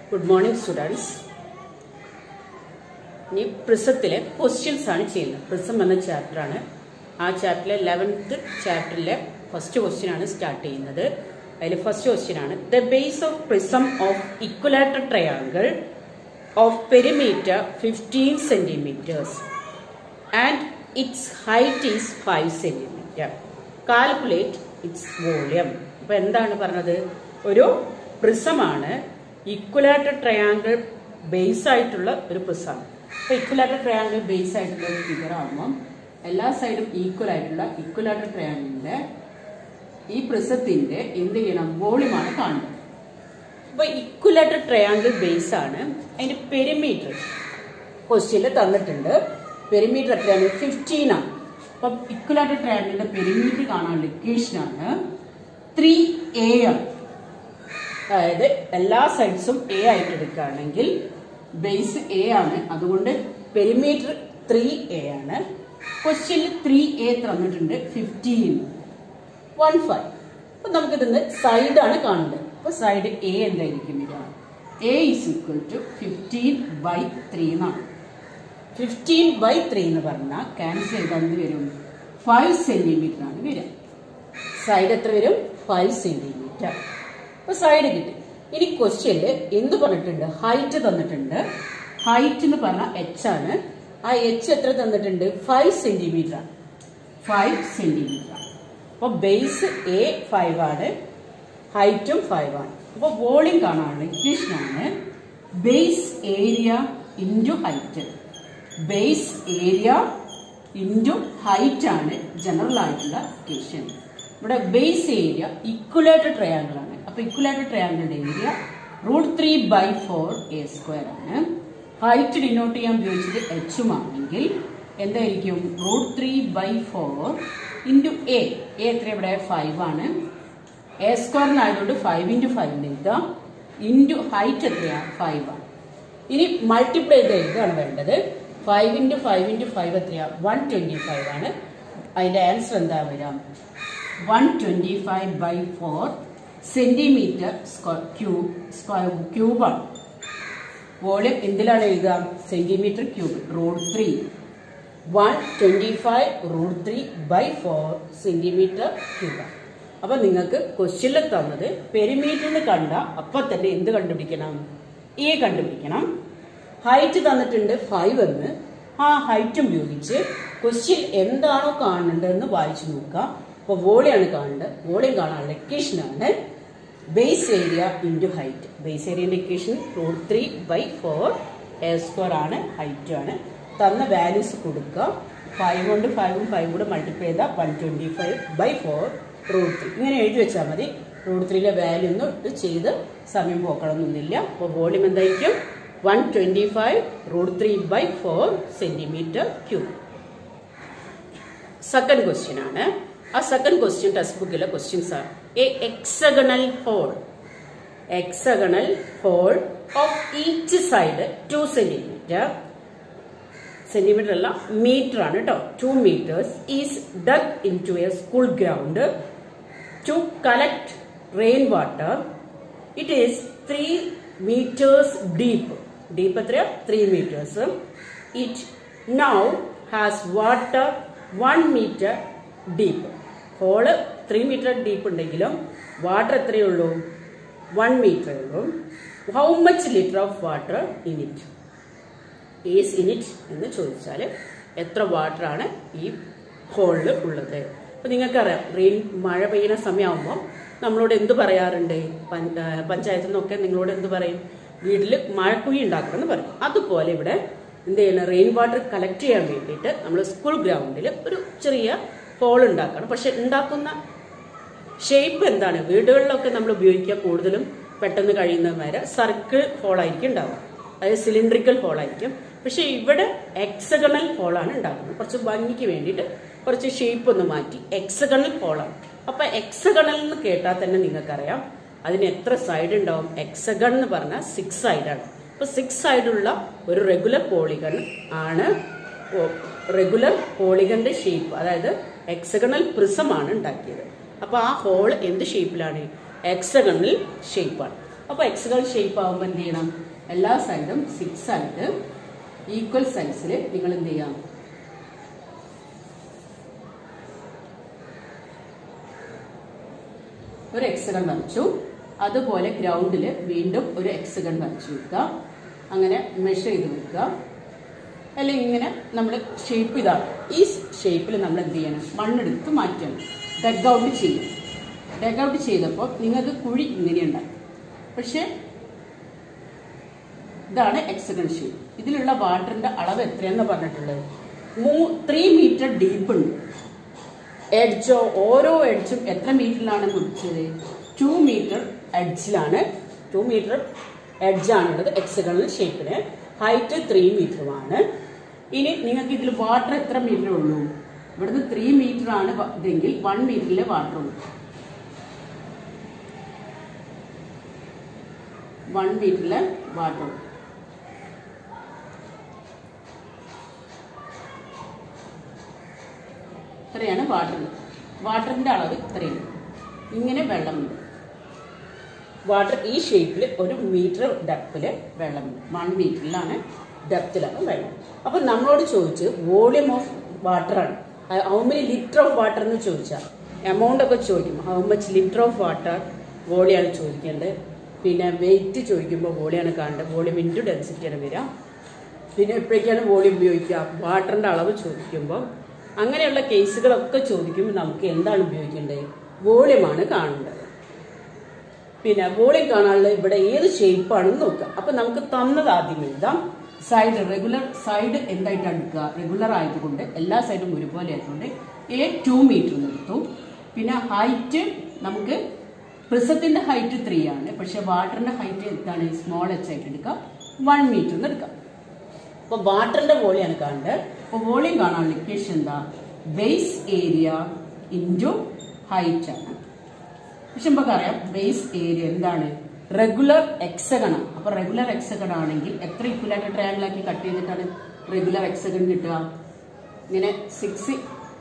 good morning students ഇനി പ്രിസത്തിലെ questions ആണ് ചെയ്യുന്നത് പ്രിസം എന്ന ചാപ്റ്ററാണ് ആ ചാപ്റ്ററിലെ ലെവൻത്ത് ചാപ്റ്ററിലെ ഫസ്റ്റ് ക്വസ്റ്റ്യൻ ആണ് സ്റ്റാർട്ട് ചെയ്യുന്നത് അതിൽ ഫസ്റ്റ് ക്വസ്റ്റ്യൻ ആണ് the base of prism of equilateral triangle of perimeter fifteen centimetres and its height is five centimetre calculate its volume അപ്പൊ എന്താണ് പറഞ്ഞത് ഒരു പ്രിസമാണ് ഇക്വലാറ്റർ ട്രയാങ്കിൾ ബേസ് ആയിട്ടുള്ള ഒരു പ്രിസമാണ് അപ്പൊ ഇക്വലാറ്റർ ട്രയാങ്കിൾ ബേസ് ആയിട്ടുള്ള ഒരു ഫിഗർ ആകുമ്പോൾ എല്ലാ സൈഡും ഈക്വൽ ആയിട്ടുള്ള ഇക്വലാറ്റർ ട്രയാങ്കിളിന്റെ ഈ പ്രിസത്തിന്റെ എന്ത് ചെയ്യണം വോളിയമാണ് കാണുന്നത് അപ്പൊ ഇക്വലാറ്റർ ട്രയാങ്കിൾ ബേസ് ആണ് അതിന്റെ പെരിമീറ്റർ ക്വസ്റ്റ്യനിൽ തന്നിട്ടുണ്ട് പെരിമീറ്റർ എത്രയാണ് ഫിഫ്റ്റീൻ ആണ് അപ്പൊ ഇക്വലാറ്റർ ട്രയാങ്കിളിന്റെ പെരിമീറ്റർ കാണാനുള്ള ഇക്വേഷൻ ആണ് ത്രീ എ ആണ് അതായത് എല്ലാ സൈഡ്സും എ ആയിട്ട് എടുക്കുകയാണെങ്കിൽ ബേസ് എ ആണ് അതുകൊണ്ട് പെരിമീറ്റർ ത്രീ എ ആണ് ക്വസ്റ്റ്യനിൽ ത്രീ എ തന്നിട്ടുണ്ട് ഫിഫ്റ്റീൻ വൺ ഫൈവ് അപ്പൊ നമുക്കിതിന്ന് സൈഡാണ് കാണേണ്ടത് അപ്പൊ സൈഡ് എ എന്തായിരിക്കും വരിക A is equal to fifteen by three എന്നാണ് ഫിഫ്റ്റീൻ ബൈ ത്രീ എന്ന് പറഞ്ഞാൽ ക്യാൻസൽ ചെയ്താൽ എന്ത് വരും ഫൈവ് സെന്റിമീറ്റർ ആണ് വരിക സൈഡ് എത്ര വരും ഫൈവ് സെന്റിമീറ്റർ അപ്പൊ സൈഡ് കിട്ടി ഇനി ക്വസ്റ്റ്യനില് എന്ത് പറഞ്ഞിട്ടുണ്ട് ഹൈറ്റ് തന്നിട്ടുണ്ട് ഹൈറ്റ് എന്ന് പറഞ്ഞാൽ എച്ച് ആണ് ആ എച്ച് എത്ര തന്നിട്ടുണ്ട് ഫൈവ് സെന്റിമീറ്റർ ആണ് ഫൈവ് സെന്റിമീറ്റർ ആണ് അപ്പൊ ബേസ് എ ഫൈവ് ആണ് ഹൈറ്റും ഫൈവ് ആണ് അപ്പൊ വോളിയം കാണാനുള്ള ഇക്വേഷൻ ആണ് base area into height base area into height ആണ് ജനറൽ ആയിട്ടുള്ള ഇക്വേഷൻ ഇവിടെ ബേസ് ഏരിയ ഇക്വലേറ്റർ ട്രയാങ്കിൾ ആണ് അപ്പൊ ഇക്വലേറ്റർ ട്രയാങ്കിളിന്റെ area root three by four A square ആണ് ഹൈറ്റ് ഡിനോട്ട് ചെയ്യാൻ ഉപയോഗിച്ചത് എച്ചും ആണെങ്കിൽ എന്തായിരിക്കും root three by four into A A എത്ര ഇവിടെ ഫൈവ് ആണ് എ സ്ക്വയറിനായതുകൊണ്ട് ഫൈവ് ഇൻറ്റു ഫൈവ് എഴുതാം ഇൻറ്റു ഹൈറ്റ് എത്രയാണ് ഫൈവ് ആണ് ഇനി മൾട്ടിപ്ലൈ ചെയ്ത് എഴുതാണ് വേണ്ടത് five into five into five എത്രയാണ് വൺ ട്വൻറ്റി ഫൈവ് ആണ് അതിൻ്റെ ആൻസർ എന്താ വരാം one twenty five by four centimetre cube square ക്യൂബാണ് വോളിയം എന്തിലാണ് എഴുതുക centimetre cube root three one twenty five root three by four centimetre ക്യൂബാണ് അപ്പൊ നിങ്ങൾക്ക് ക്വസ്റ്റ്യനിൽ തന്നത് പെരിമീറ്ററിന് കണ്ട അപ്പൊ തന്നെ എന്ത് കണ്ടുപിടിക്കണം എ കണ്ടുപിടിക്കണം ഹൈറ്റ് തന്നിട്ടുണ്ട് ഫൈവ് എന്ന് ആ ഹൈറ്റും ഉപയോഗിച്ച് ക്വസ്റ്റ്യൻ എന്താണോ കാണേണ്ടതെന്ന് വായിച്ചു നോക്കുക അപ്പൊ വോളിയാണ് കാണേണ്ടത് വോളിയം കാണാനുള്ള ഇക്വേഷനാണ് base area into height base ഏരിയന്റെ equation root three by four A square ആണ് ഹൈറ്റ് ആണ് തന്ന വാല്യൂസ് കൊടുക്കുക ഫൈവ് കൊണ്ട് ഫൈവും ഫൈവ് കൂടെ മൾട്ടിപ്ലൈ ചെയ്താൽ one twenty five by four root three ഇങ്ങനെ എഴുതി വെച്ചാൽ മതി റൂട്ട് ത്രീയിലെ വാല്യൂ ഒന്നും ഇട്ട് ചെയ്ത് സമയം പോക്കണമെന്നൊന്നുമില്ല അപ്പോൾ വോളിയം എന്തായിരിക്കും one twenty five root three by four centimetre cube second question ആണ് ആ സെക്കൻഡ് ക്വസ്റ്റ്യൻ ടെക്സ്റ്റ് ബുക്കിലെ ക്വസ്റ്റ്യൻസ് ആണ് a hexagonal hole hexagonal hole of each side two centimetre centimetre അല്ല മീറ്റർ ആണ് കേട്ടോ two metres is dug into a school ground to collect rain water it is three metres deep deep എത്രയാ three metres it now has water one metre deep hole three metre deep ഉണ്ടെങ്കിലും water എത്രയേ ഉള്ളൂ one metre ഉള്ളൂ how much litre of water in it is in it എന്ന് ചോദിച്ചാൽ എത്ര വാട്ടറാണ് ഈ ഹോളിൽ ഉള്ളത് അപ്പം നിങ്ങൾക്കറിയാം റെയിൻ മഴ പെയ്യുന്ന സമയമാകുമ്പോൾ നമ്മളോട് എന്ത് പറയാറുണ്ട് പഞ്ചായത്തിൽ നിന്നൊക്കെ നിങ്ങളോട് എന്ത് പറയും വീട്ടിൽ മഴക്കുഴി ഉണ്ടാക്കണം എന്ന് പറയും അതുപോലെ ഇവിടെ എന്ത് ചെയ്യണം റെയിൻ വാട്ടർ കളക്ട് ചെയ്യാൻ വേണ്ടിയിട്ട് നമ്മൾ സ്കൂൾ ഗ്രൗണ്ടിൽ ഒരു ചെറിയ ഹോൾ ഉണ്ടാക്കണം പക്ഷെ ഉണ്ടാക്കുന്ന ഷേപ്പ് എന്താണ് വീടുകളിലൊക്കെ നമ്മൾ ഉപയോഗിക്കുക കൂടുതലും പെട്ടെന്ന് കഴിയുന്ന വരെ സർക്കിൾ ഹോളായിരിക്കും ഉണ്ടാവുക അതായത് സിലിണ്ടറിക്കൽ ഹോളായിരിക്കും പക്ഷെ ഇവിടെ എക്സഗണൽ ഹോളാണ് ഉണ്ടാക്കുന്നത് കുറച്ച് ഭംഗിക്ക് വേണ്ടിയിട്ട് കുറച്ച് ഷേപ്പ് ഒന്ന് മാറ്റി എക്സഗണൽ ഹോളാണ് അപ്പൊ എക്സഗണൽ എന്ന് കേട്ടാൽ തന്നെ നിങ്ങൾക്കറിയാം അതിന് എത്ര സൈഡ് ഉണ്ടാവും എക്സഗൺ എന്ന് പറഞ്ഞാൽ സിക്സ് സൈഡാണ് അപ്പൊ സിക്സ് സൈഡുള്ള ഒരു റെഗുലർ പോളിഗൺ ആണ് റെഗുലർ പോളിഗന്റെ ഷേപ്പ് അതായത് എക്സഗണൽ പ്രിസം ആണ് ഉണ്ടാക്കിയത് അപ്പൊ ആ ഹോൾ എന്ത് ഷേപ്പിലാണ് എക്സഗണൽ ഷേപ്പാണ് അപ്പൊ എക്സുകൾ ഷേപ്പ് ആകുമ്പോൾ എന്ത് ചെയ്യണം എല്ലാ സൈഡും സിക്സ് ആയിട്ട് ഈക്വൽ സൈസിൽ നിങ്ങൾ എന്ത് ചെയ്യാം ഒരു എക്സഗൺ വരച്ചു അതുപോലെ ഗ്രൗണ്ടിൽ വീണ്ടും ഒരു എക്സഗൺ വരച്ചു വെക്കുക അങ്ങനെ മെഷർ ചെയ്ത് വെക്കുക അല്ലെങ്കിൽ ഇങ്ങനെ നമ്മൾ ഷേപ്പ് ഇതാണ് ഈ ഷേപ്പിൽ നമ്മൾ എന്ത് ചെയ്യണം മണ്ണെടുത്ത് മാറ്റണം ഡഗ് ഔട്ട് ചെയ്യും ഡഗ് ഔട്ട് ചെയ്തപ്പോൾ നിങ്ങൾക്ക് കുഴി ഇങ്ങനെയുണ്ടായി പക്ഷേ ഇതാണ് എക്സഗൺ ഷേപ്പ് ഇതിലുള്ള വാട്ടറിന്റെ അളവ് എത്രയാണെന്ന് പറഞ്ഞിട്ടുള്ളത് മൂ ത്രീ മീറ്റർ ഡീപ്പ് ഉണ്ട് എഡ്ജോ ഓരോ എഡ്ജും എത്ര മീറ്ററിലാണ് മുറിച്ചത് ടു മീറ്റർ എഡ്ജിലാണ് ടു മീറ്റർ എഡ്ജാണുള്ളത് എക്സഗണൽ ഷേപ്പിന് ഹൈറ്റ് ത്രീ മീറ്ററുമാണ് ഇനി നിങ്ങൾക്ക് ഇതിൽ വാട്ടർ എത്ര മീറ്റർ ഉള്ളൂ ഇവിടുന്ന് ത്രീ മീറ്റർ ആണ് വ- ഇതെങ്കിൽ വൺ മീറ്ററിലെ വാട്ടർ ഉള്ളൂ വൺ മീറ്ററിലെ വാട്ടർ ഉള്ളൂ ഇത്രയാണ് വാട്ടർ വാട്ടറിന്റെ അളവ് ഇത്രയാണ് ഇങ്ങനെ വെള്ളമുണ്ട് വാട്ടർ ഈ ഷേപ്പിൽ ഒരു മീറ്റർ ഡെപ്തില് വെള്ളമുണ്ട് വൺ മീറ്ററിലാണ് ഡെപ്തിലാണ് വെള്ളം അപ്പൊ നമ്മളോട് ചോദിച്ച് വോളിയം ഓഫ് വാട്ടർ ആണ് how many litre of water എന്ന് ചോദിച്ചാൽ എമൗണ്ട് ഒക്കെ ചോദിക്കും how much litre of water വോളിയാണ് ചോദിക്കേണ്ടത് പിന്നെ വെയിറ്റ് ചോദിക്കുമ്പോൾ വോളിയാണ് കാണേണ്ടത് വോളിയം ഇൻറ്റു ഡെൻസിറ്റിയാണ് വരിക പിന്നെ എപ്പോഴേക്കാണ് വോളിയം ഉപയോഗിക്കുക വാട്ടറിന്റെ അളവ് ചോദിക്കുമ്പോൾ അങ്ങനെയുള്ള കേസുകളൊക്കെ ചോദിക്കുമ്പോൾ നമുക്ക് എന്താണ് ഉപയോഗിക്കേണ്ടത് വോളിയമാണ് കാണേണ്ടത് പിന്നെ വോളിയം കാണാനുള്ള ഇവിടെ ഏത് ഷേപ്പാണെന്ന് നോക്കുക അപ്പൊ നമുക്ക് തന്നത് ആദ്യം എഴുതാം സൈഡ് റെഗുലർ സൈഡ് എന്തായിട്ടാണ് എടുക്കുക റെഗുലർ ആയതുകൊണ്ട് എല്ലാ സൈഡും ഒരുപോലെ ആയതുകൊണ്ട് എ ടു മീറ്റർ എടുത്തു പിന്നെ ഹൈറ്റ് നമുക്ക് പ്രിസത്തിന്റെ ഹൈറ്റ് ത്രീ ആണ് പക്ഷെ വാട്ടറിന്റെ ഹൈറ്റ് എന്താണ് സ്മോൾ എച്ച് ആയിട്ട് എടുക്കാം വൺ മീറ്റർ എന്ന് എടുക്കാം അപ്പൊ വാട്ടറിന്റെ വോളിയാണ് കാണേണ്ടത് അപ്പൊ വോളിയം കാണാനുള്ള ഇക്വേഷൻ എന്താ ബേസ് ഏരിയ ഇൻറ്റു ഹൈറ്റ് ആണ് പക്ഷെ നമുക്കറിയാം ബേസ് ഏരിയ എന്താണ് റെഗുലർ എക്സഗൺ ആണ് അപ്പൊ റെഗുലർ എക്സഗൺ ആണെങ്കിൽ എത്ര ഇക്വലാറ്റർ ട്രയാങ്കിൾ ആക്കി കട്ട് ചെയ്തിട്ടാണ് റെഗുലർ എക്സഗൺ കിട്ടുക ഇങ്ങനെ സിക്സ്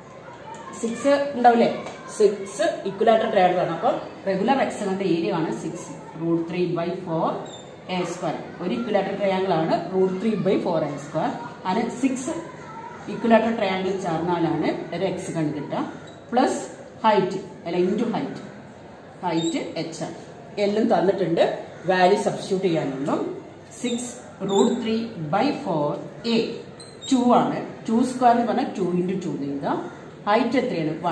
സിക്സ് ഉണ്ടാവില്ലേ സിക്സ് ഇക്വലാറ്റർ ട്രയാങ്കിൾ ആണ് അപ്പം റെഗുലർ എക്സഗണിന്റെ ഏരിയ ആണ് six root three by four A square ഒരു ഇക്വലാറ്റർ ട്രയാങ്കിൾ ആണ് root three by four A square അതിന് സിക്സ് ഇക്വലാറ്റർ ട്രയാങ്കിൾ ചേർന്നാലാണ് ഒരു എക്സഗൺ കിട്ടുക പ്ലസ് ഹൈറ്റ് അല്ല ഇൻറ്റു ഹൈറ്റ് ഹൈറ്റ് എച്ച് ആണ് എല്ലാം തന്നിട്ടുണ്ട് വാല്യൂ സബ്സ്റ്റിറ്റ്യൂട്ട് ചെയ്യാനുള്ളൂ six root three by four a two ആണ് ടു സ്ക്വയർ എന്ന് പറഞ്ഞാൽ ടു ഇൻറ്റു ടു എഴുതാം ഹൈറ്റ് എത്രയാണ് വൺ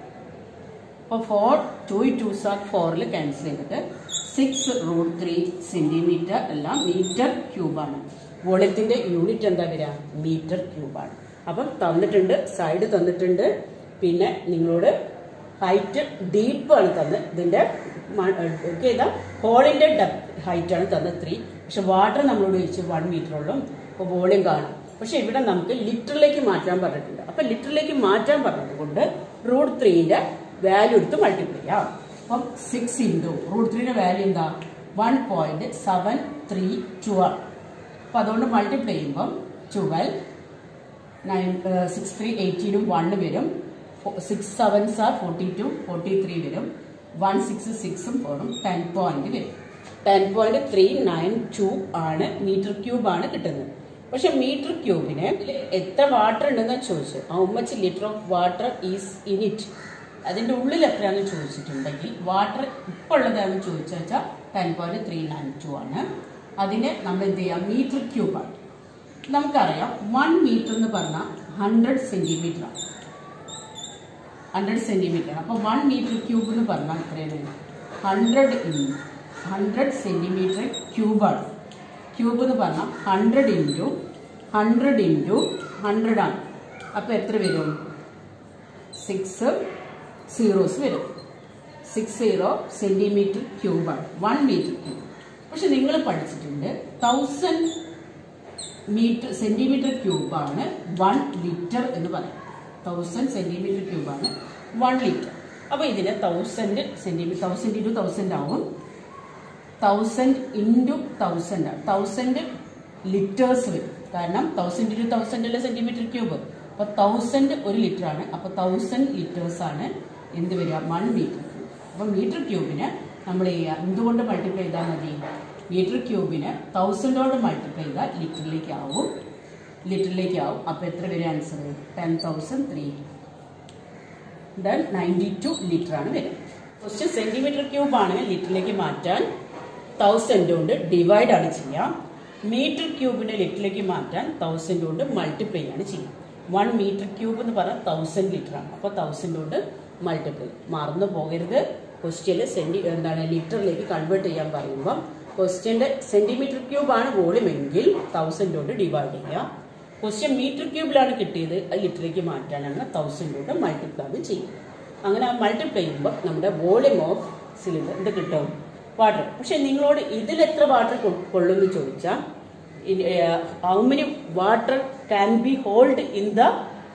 അപ്പോൾ ഫോർ ടു ടു സാർ ഫോറിൽ ക്യാൻസൽ ചെയ്തിട്ട് സിക്സ് റൂട്ട് ത്രീ സെന്റിമീറ്റർ അല്ല മീറ്റർ ക്യൂബാണ് വോളിയത്തിന്റെ യൂണിറ്റ് എന്താ വരിക മീറ്റർ ക്യൂബാണ് അപ്പം തന്നിട്ടുണ്ട് സൈഡ് തന്നിട്ടുണ്ട് പിന്നെ നിങ്ങളോട് ഹൈറ്റ് ഡീപ്പാണ് തന്നത് ഇതിന്റെ ഓക്കെ ഇതാ ഹോളിന്റെ ഡെപ്ത് ഹൈറ്റ് ആണ് തന്നത് ത്രീ പക്ഷെ വാട്ടർ നമ്മളോട് ചോദിച്ചു വൺ മീറ്റർ ഉള്ളൂ അപ്പോൾ വോളിയം കാണാം പക്ഷെ ഇവിടെ നമുക്ക് ലിറ്ററിലേക്ക് മാറ്റാൻ പറഞ്ഞിട്ടുണ്ട് അപ്പൊ ലിറ്ററിലേക്ക് മാറ്റാൻ പറഞ്ഞത് കൊണ്ട് റൂട്ട് ത്രീന്റെ വാല്യൂ എടുത്ത് മൾട്ടിപ്ലൈ ചെയ്യാം അപ്പം സിക്സ് ഇൻറ്റു റൂട്ട് ത്രീയുടെ വാല്യൂ എന്താ one point seven three two ആണ് അപ്പൊ അതുകൊണ്ട് മൾട്ടിപ്ലൈ ചെയ്യുമ്പം ട്വൽവ് നയൻ സിക്സ് ത്രീ എയ്റ്റീനും വണ്ണ് വരും six seven sir forty two forty three വരും വൺ സിക്സ് സിക്സും ഫോറും ടെൻ പോയിന്റ് വരും ten point three nine two ആണ് മീറ്റർ ക്യൂബ് ആണ് കിട്ടുന്നത് പക്ഷെ മീറ്റർ ക്യൂബിന് എത്ര വാട്ടർ ഉണ്ടെന്ന് ചോദിച്ചു how much litre of water is in it അതിന്റെ ഉള്ളിൽ എത്രയാണെന്ന് ചോദിച്ചിട്ടുണ്ടെങ്കിൽ വാട്ടർ ഇപ്പോൾ ഉള്ളതാണെന്ന് ചോദിച്ചു വെച്ചാൽ ten point three nine two ആണ് അതിനെ നമ്മൾ എന്ത് ചെയ്യാം മീറ്റർ ക്യൂബാണ് നമുക്കറിയാം വൺ മീറ്റർ എന്ന് പറഞ്ഞാൽ ഹൺഡ്രഡ് സെന്റിമീറ്റർ ആണ് ഹൺഡ്രഡ് സെന്റിമീറ്റർ ആണ് അപ്പോൾ വൺ മീറ്റർ ക്യൂബ് എന്ന് പറഞ്ഞാൽ എത്രയാണ് ഹൺഡ്രഡ് ഇൻ ഹൺഡ്രഡ് സെന്റിമീറ്റർ ക്യൂബാണ് ക്യൂബ് എന്ന് പറഞ്ഞാൽ hundred into hundred into hundred ആണ് അപ്പോൾ എത്ര വരും സിക്സ് സീറോസ് വരും സിക്സ് സീറോ സെന്റിമീറ്റർ ക്യൂബാണ് വൺ മീറ്റർ ക്യൂബ് പക്ഷെ നിങ്ങൾ പഠിച്ചിട്ടുണ്ട് തൗസൻഡ് മീറ്റർ സെന്റിമീറ്റർ ക്യൂബാണ് വൺ ലിറ്റർ എന്ന് പറയും തൗസൻഡ് സെന്റിമീറ്റർ ക്യൂബാണ് വൺ ലിറ്റർ അപ്പൊ ഇതിന് thousand centimetre thousand into thousand ആവും തൗസൻഡ് ഇൻറ്റു തൗസൻഡ് ആണ് തൗസൻഡ് ലിറ്റേഴ്സ് വരും കാരണം തൗസൻഡ് ഇൻറ്റു തൗസൻഡ് അല്ല സെന്റിമീറ്റർ ക്യൂബ് അപ്പൊ തൗസൻഡ് ഒരു ലിറ്റർ ആണ് അപ്പൊ തൗസൻഡ് ലിറ്റേഴ്സ് ആണ് എന്ത് വരിക വൺ മീറ്റർ ക്യൂബ് അപ്പൊ മീറ്റർ ക്യൂബിന് നമ്മൾ ചെയ്യുക എന്തുകൊണ്ട് മൾട്ടിപ്ലൈ ചെയ്താൽ മതി മീറ്റർ ക്യൂബിന് തൗസൻഡ് കൊണ്ട് മൾട്ടിപ്ലൈ ചെയ്താൽ ലിറ്ററിലേക്ക് ആവും ലിറ്ററിലേക്ക് ആവും അപ്പോൾ എത്ര വരും answer ten thousand three then ninety two litre ആണ് വരും ക്വസ്റ്റ്യൻ സെന്റിമീറ്റർ ക്യൂബ് ആണ് ലിറ്ററിലേക്ക് മാറ്റാൻ തൗസൻഡ് കൊണ്ട് ഡിവൈഡ് ആണ് ചെയ്യാം മീറ്റർ ക്യൂബിനെ ലിറ്ററിലേക്ക് മാറ്റാൻ തൗസൻഡ് കൊണ്ട് മൾട്ടിപ്ലൈ ആണ് ചെയ്യാം വൺ മീറ്റർ ക്യൂബ് എന്ന് പറഞ്ഞാൽ തൗസൻഡ് ലിറ്റർ ആണ് അപ്പോൾ തൗസൻഡ് കൊണ്ട് മൾട്ടിപ്ലൈ മറന്നു പോകരുത് ക്വസ്റ്റ്യനിൽ സെന്റി എന്താണ് ലിറ്ററിലേക്ക് കൺവേർട്ട് ചെയ്യാൻ പറയുമ്പോൾ ക്വസ്റ്റ്യന്റെ സെന്റിമീറ്റർ ക്യൂബ് ആണ് വോളിയം എങ്കിൽ തൗസൻഡ് കൊണ്ട് ഡിവൈഡ് ചെയ്യാം ക്വസ്റ്റ്യൻ മീറ്റർ ക്യൂബിലാണ് കിട്ടിയത് അത് ലിറ്ററിലേക്ക് മാറ്റാനാണ് തൗസൻഡ് കൊണ്ട് മൾട്ടിപ്ലൈ ചെയ്യും അങ്ങനെ മൾട്ടിപ്ലൈ ചെയ്യുമ്പോൾ നമ്മുടെ വോളിയം ഓഫ് സിലിണ്ടർ എന്ത് കിട്ടും വാട്ടർ പക്ഷെ നിങ്ങളോട് ഇതിൽ എത്ര വാട്ടർ കൊള്ളുമെന്ന് ചോദിച്ചാൽ how many water can be hold in the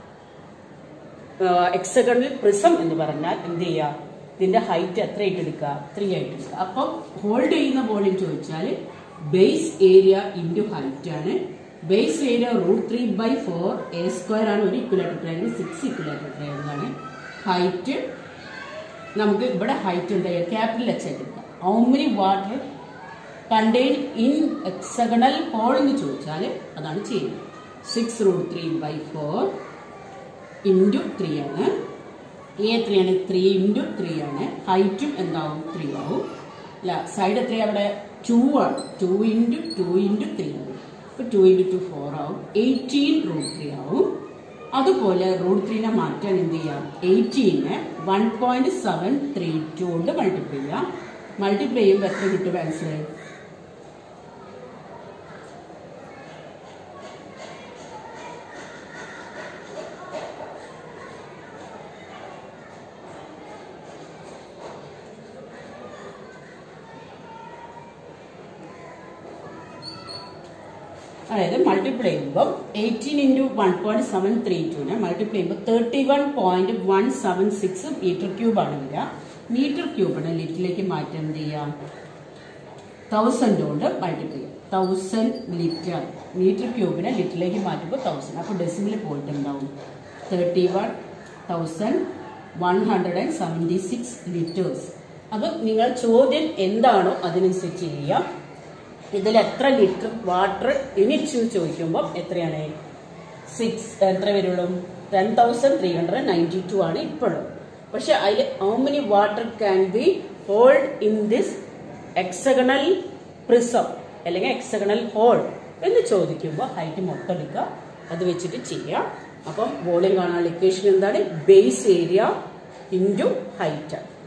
hexagonal prism എന്ന് പറഞ്ഞാൽ എന്ത് ചെയ്യുക ഇതിന്റെ ഹൈറ്റ് എത്ര ആയിട്ട് എടുക്കുക ത്രീ ആയിട്ട് എടുക്കുക അപ്പം ഹോൾഡ് ചെയ്യുന്ന വോളിയം ചോദിച്ചാൽ ബേസ് ഏരിയ ഇൻറ്റു ഹൈറ്റ് ആണ് base area root three by four A square ആണ് ഒരു equilateral triangle six equilateral triangle ആണ് ഹൈറ്റ് നമുക്ക് ഇവിടെ ഹൈറ്റ് എന്താ ക്യാപിറ്റൽ എച്ച് ആയിട്ട് എടുക്കാം how many water contain in hexagonal hole എന്ന് ചോദിച്ചാൽ അതാണ് ചെയ്യുന്നത് six root three by four into three ആണ് എ എത്രയാണ് ത്രീ ഇൻറ്റു ത്രീ ആണ് ഹൈറ്റും എന്താവും ത്രീ ആവും അല്ല സൈഡ് എത്രയാണ് അവിടെ ടു ആണ് two into two into three ആവും അപ്പോൾ ടു ഇൻറ്റു ടു ഫോർ ആവും എയ്റ്റീൻ റൂട്ട് ത്രീ ആവും അതുപോലെ റൂട്ട് ത്രീനെ മാറ്റാൻ എന്ത് ചെയ്യാം എയ്റ്റീനെ one point seven three two കൊണ്ട് മൾട്ടിപ്ലൈ ചെയ്യാം മൾട്ടിപ്ലൈ ചെയ്യുമ്പോൾ എത്ര കിട്ടും ആൻസർ അതായത് മൾട്ടിപ്ലൈ ചെയ്യുമ്പോൾ eighteen into one point seven three ടുവിനെ മൾട്ടിപ്ലൈ ചെയ്യുമ്പോൾ thirty one point one seven six metre ക്യൂബാണ് വരിക മീറ്റർ ക്യൂബിനെ ലിറ്ററിലേക്ക് മാറ്റാൻ എന്ത് ചെയ്യാം തൗസൻഡ് കൊണ്ട് മൾട്ടിപ്ലൈ ചെയ്യാം തൗസൻഡ് ലിറ്റർ മീറ്റർ ക്യൂബിനെ ലിറ്ററിലേക്ക് മാറ്റുമ്പോൾ തൗസൻഡ് അപ്പോൾ ഡെസിമിൽ പോയിട്ട് ഉണ്ടാവും thirty one thousand one hundred and seventy six litres അപ്പം നിങ്ങൾ ചോദ്യം എന്താണോ അതിനനുസരിച്ച് ചെയ്യാം ഇതിൽ എത്ര ലിറ്റർ വാട്ടർ യൂണിറ്റ്സ് എന്ന് ചോദിക്കുമ്പോൾ എത്രയാണ് സിക്സ് എത്ര വരുള്ളൂ ten thousand three hundred ninety two ആണ് ഇപ്പോഴും പക്ഷെ അതിൽ how many water can be hold in this hexagonal prism അല്ലെങ്കിൽ എക്സഗണൽ ഹോൾ എന്ന് ചോദിക്കുമ്പോൾ ഹൈറ്റ് മൊത്തം എടുക്കുക അത് വെച്ചിട്ട് ചെയ്യാം അപ്പം വോളിയം കാണാനുള്ള ഇക്വേഷൻ എന്താണ് ബേസ് ഏരിയ ഇൻറ്റു ഹൈറ്റ്